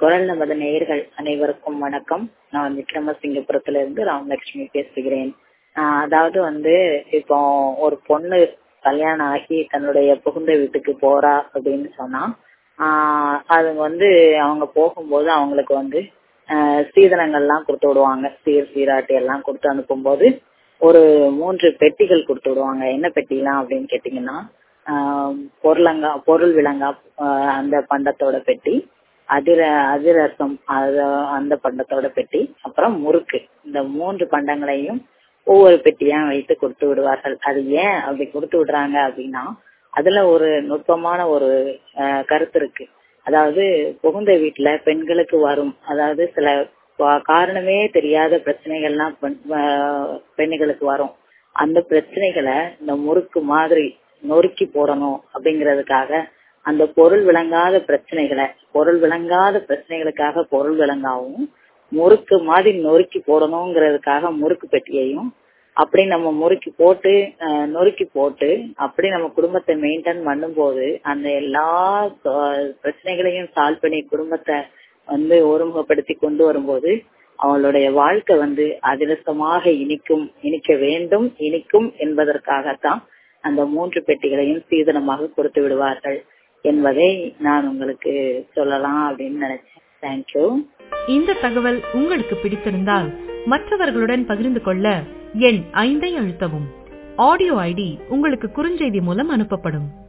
குரல் நமது நேயர்கள் அனைவருக்கும் வணக்கம் நான் விக்ரமசிங்கபுரத்துல இருந்து ராமலட்சுமி பேசுகிறேன் ஆஹ் அதாவது வந்து இப்போ ஒரு பொண்ணு கல்யாணம் ஆகி தன்னுடைய புகுந்த வீட்டுக்கு போறா அப்படின்னு சொன்னா ஆஹ் அது வந்து அவங்க போகும்போது அவங்களுக்கு வந்து ஆஹ் சீதனங்கள்லாம் கொடுத்து விடுவாங்க சீர் சீராட்டி எல்லாம் கொடுத்து அனுப்பும்போது ஒரு மூன்று பெட்டிகள் கொடுத்து விடுவாங்க என்ன பெட்டிலாம் அப்படின்னு கேட்டீங்கன்னா ஆஹ் பொருளங்கா பொருள் விலங்கா ஆஹ் அந்த பண்டத்தோட பெட்டி அதிர அதிரசம் அது அந்த பண்டத்தோட பெட்டி அப்புறம் முறுக்கு இந்த மூன்று பண்டங்களையும் ஒவ்வொரு பெட்டியா வைத்து கொடுத்து விடுவார்கள் அது ஏன் அப்படி கொடுத்து விடுறாங்க அப்படின்னா அதுல ஒரு நுட்பமான ஒரு ஆஹ் கருத்து இருக்கு அதாவது புகுந்த வீட்டுல பெண்களுக்கு வரும் அதாவது சில காரணமே தெரியாத பிரச்சனைகள்லாம் பெண்களுக்கு வரும் அந்த பிரச்சனைகளை இந்த முறுக்கு மாதிரி நொறுக்கி போடணும் அப்படிங்கறதுக்காக அந்த பொருள் விளங்காத பிரச்சனைகளை பொருள் விளங்காத பிரச்சனைகளுக்காக பொருள் விளங்காவும் முறுக்கு மாதிரி நொறுக்கி போடணுங்கிறதுக்காக முறுக்கு பெட்டியையும் அப்படி நம்ம முறுக்கி போட்டு நொறுக்கி போட்டு அப்படி நம்ம குடும்பத்தை மெயின்டைன் பண்ணும்போது அந்த எல்லா பிரச்சனைகளையும் சால்வ் பண்ணி குடும்பத்தை வந்து ஒருமுகப்படுத்தி கொண்டு வரும்போது அவளுடைய வாழ்க்கை வந்து அதிரசமாக இனிக்கும் இனிக்க வேண்டும் இனிக்கும் என்பதற்காகத்தான் அந்த மூன்று பெட்டிகளையும் சீதனமாக கொடுத்து விடுவார்கள் என்பதை நான் உங்களுக்கு சொல்லலாம் அப்படின்னு நினைச்சேன் தேங்க்யூ இந்த தகவல் உங்களுக்கு பிடித்திருந்தால் மற்றவர்களுடன் பகிர்ந்து கொள்ள எண் ஐந்தை அழுத்தவும் ஆடியோ ஐடி உங்களுக்கு குறுஞ்செய்தி மூலம் அனுப்பப்படும்